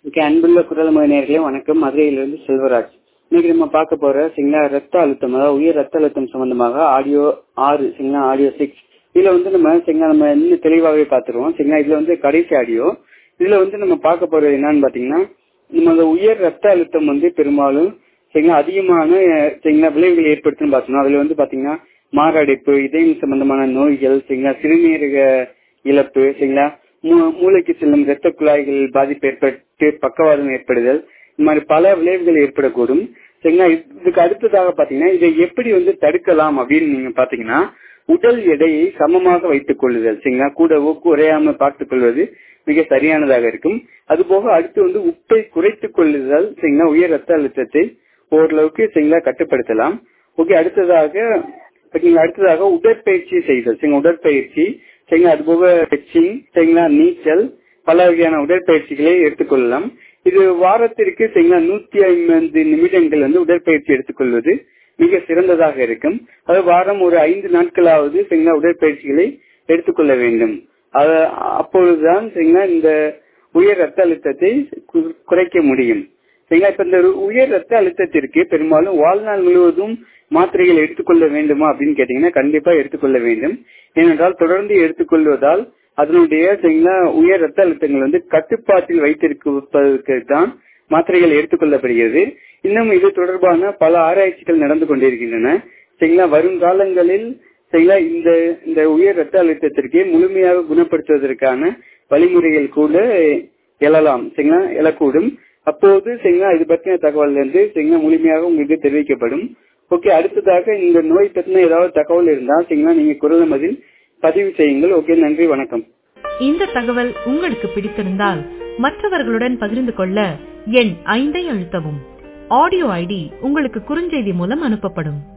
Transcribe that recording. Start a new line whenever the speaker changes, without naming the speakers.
okay அன்புள்ள குரல் நேர்களே வணக்கம் மதுரையிலிருந்து செல்வராஜ் இன்னைக்கு நம்ம பார்க்க போற சரிங்களா ரத்த அழுத்தம் அதாவது உயர் ரத்த அழுத்தம் சம்பந்தமாக ஆடியோ ஆறு சரிங்களா ஆடியோ சிக்ஸ் இதுல வந்து நம்ம சரிங்களா நம்ம இன்னும் தெளிவாகவே பார்த்துருவோம் சரிங்களா இதுல வந்து கடைசி ஆடியோ இதுல வந்து நம்ம பார்க்க போறது என்னன்னு பாத்தீங்கன்னா நம்ம அந்த உயர் ரத்த அழுத்தம் வந்து பெரும்பாலும் சரிங்களா அதிகமான சரிங்களா விளைவுகள் ஏற்படுத்துன்னு பார்த்தோம்னா அதுல வந்து பாத்தீங்கன்னா மாரடைப்பு இதயம் சம்பந்தமான நோய்கள் சரிங்களா சிறுநீரக இழப்பு சரிங்களா மூளைக்கு செல்லும் இரத்த குழாய்கள் பாதிப்பு ஏற்பட்டு பக்கவாதம் ஏற்படுதல் இந்த மாதிரி பல விளைவுகள் ஏற்படக்கூடும் சரிங்களா இதுக்கு அடுத்ததாக பாத்தீங்கன்னா இதை எப்படி வந்து தடுக்கலாம் அப்படின்னு நீங்க பாத்தீங்கன்னா உடல் எடையை சமமாக வைத்துக் கொள்ளுதல் சரிங்களா கூடவோ குறையாம பார்த்துக் கொள்வது மிக சரியானதாக இருக்கும் அது போக அடுத்து வந்து உப்பை குறைத்துக் கொள்ளுதல் சரிங்களா உயர் ரத்த அழுத்தத்தை ஓரளவுக்கு சரிங்களா கட்டுப்படுத்தலாம் ஓகே அடுத்ததாக ஓகேங்களா அடுத்ததாக உடற்பயிற்சி செய்தல் சரிங்களா உடற்பயிற்சி சரிங்களா அது போக ஸ்ட்ரெச்சிங் சரிங்களா நீச்சல் பல வகையான உடற்பயிற்சிகளை எடுத்துக்கொள்ளலாம் இது வாரத்திற்கு சரிங்களா நூத்தி ஐம்பது நிமிடங்கள் வந்து உடற்பயிற்சி எடுத்துக்கொள்வது மிக சிறந்ததாக இருக்கும் அது வாரம் ஒரு ஐந்து நாட்களாவது சரிங்களா உடற்பயிற்சிகளை எடுத்துக்கொள்ள வேண்டும் அப்பொழுதுதான் சரிங்களா இந்த உயர் ரத்த அழுத்தத்தை குறைக்க முடியும் சரிங்களா இப்ப இந்த உயர் ரத்த அழுத்தத்திற்கு பெரும்பாலும் வாழ்நாள் முழுவதும் மாத்திரைகள் எடுத்துக்கொள்ள வேண்டுமா அப்படின்னு கேட்டீங்கன்னா கண்டிப்பா எடுத்துக்கொள்ள வேண்டும் ஏனென்றால் தொடர்ந்து எடுத்துக்கொள்வதால் அதனுடைய சரிங்களா உயர் ரத்த அழுத்தங்கள் வந்து கட்டுப்பாட்டில் வைத்திருப்பதற்கு தான் மாத்திரைகள் எடுத்துக்கொள்ளப்படுகிறது இன்னும் இது தொடர்பான பல ஆராய்ச்சிகள் நடந்து கொண்டிருக்கின்றன சரிங்களா வருங்காலங்களில் சரிங்களா இந்த இந்த உயர் ரத்த அழுத்தத்திற்கு முழுமையாக குணப்படுத்துவதற்கான வழிமுறைகள் கூட எழலாம் சரிங்களா எழக்கூடும் அப்போது சரிங்களா இது பற்றின தகவல் வந்து சரிங்களா முழுமையாக உங்களுக்கு தெரிவிக்கப்படும் ஓகே அடுத்ததாக இந்த நோய் பற்றின ஏதாவது தகவல் இருந்தால் சரிங்களா நீங்க குரல் மதில் பதிவு செய்யுங்கள் ஓகே நன்றி வணக்கம்
இந்த தகவல் உங்களுக்கு பிடித்திருந்தால் மற்றவர்களுடன் பகிர்ந்து கொள்ள எண் ஐந்தை அழுத்தவும் ஆடியோ ஐடி உங்களுக்கு குறுஞ்செய்தி மூலம் அனுப்பப்படும்